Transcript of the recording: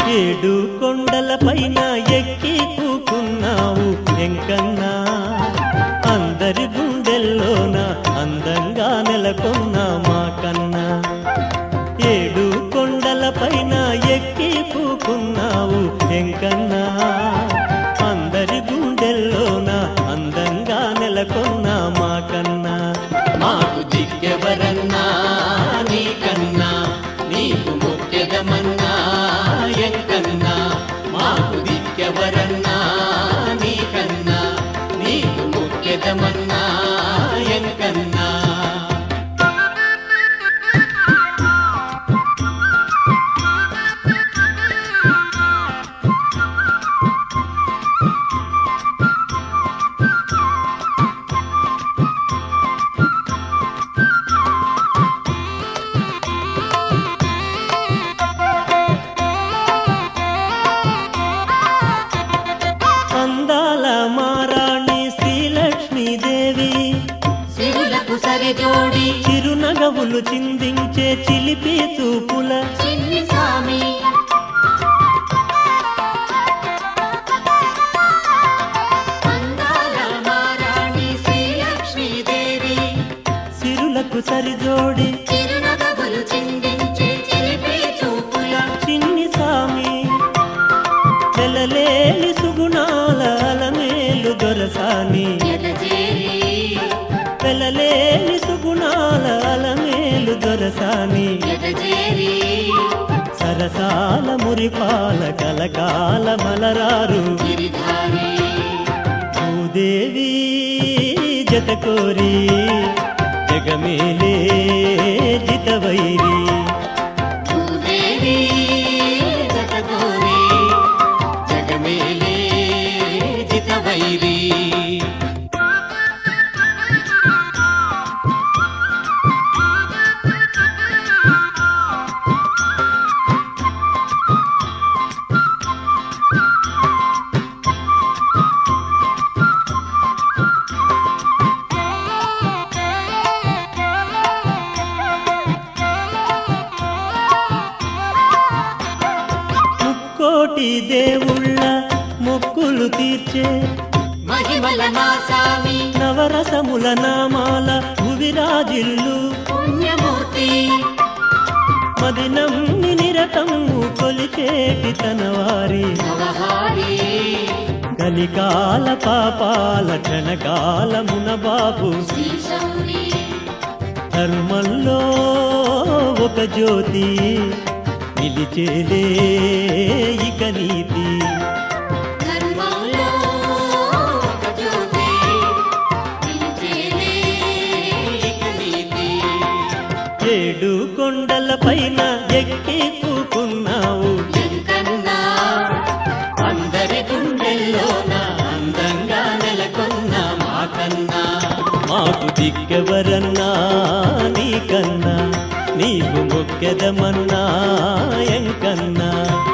ఏడు కొండల పైన ఎక్కి కూకున్నావు ఎంకన్నా అందరి గుండెల్లోన అందంగా నెలకొన్న మా కన్నా ఏడు కొండల పైన ఎక్కి కూకున్నావు ఎంకన్నా అందరి గుండెల్లోన అందంగా నెలకొన్న మా కన్నా మాకు దిక్కెవరన్నా నీకన్నా నీకు ముఖ్యదమన్నా ఎంకన్నా మాకు దిక్కెవరన్నా నీకన్నా నీకు ముఖ్యదమన్నా ఎంకన్నా అందాల మారాణి శ్రీలక్ష్మీదేవి సిరులకు సరిజోడి చిరునగవులు చిందించే చిలిపి చూపుల చిన్ని స్వామి అందాల మారాణి శ్రీలక్ష్మీదేవి సిరులకు సరిజోడి చిరునగవులు చిందించే చిలిపి చూపుల చిన్ని సామి చెలలేని సుగుణాల అలమేలు దొరసాని ఎదజేరి పెలలేని సుగుణాల అలమేలు దొరసాని ఎదజేరి సరసాల మురిపాల కలకాల మలరారు గిరిధారి భూదేవి జత కోరి జగమేలే జితవైరి భూదేవి జగగోరి జగమేలే జితవైరి ముక్కోటి దేవుళ్ళ మొక్కులు తీర్చే మహిమల మా స్వామి నవరసముల నామాల భువిరాజిల్లు పుణ్యమూర్తి మదినమ్మి నిరతము కొలిచేటి తనవారి నవహారి కలికాల పాపాల క్షణకాలమున బాబు శ్రీశౌరి ధర్మంలో ఒక జ్యోతి నిలిచేలే ఇక నీతి ధర్మంలో ఒక జ్యోతి నిలిచేలే ఇక నీతి ఏడు కొండల పైన ఎక్కి కూకున్నావు ఎంకన్నా అందరి గుండెల్లోన అందంగా నెలకొన్న మాకన్నా మాకు దిక్కెవరన్నా నీకన్నా నీవు మొక్కెదమన్నా ఎంకన్నా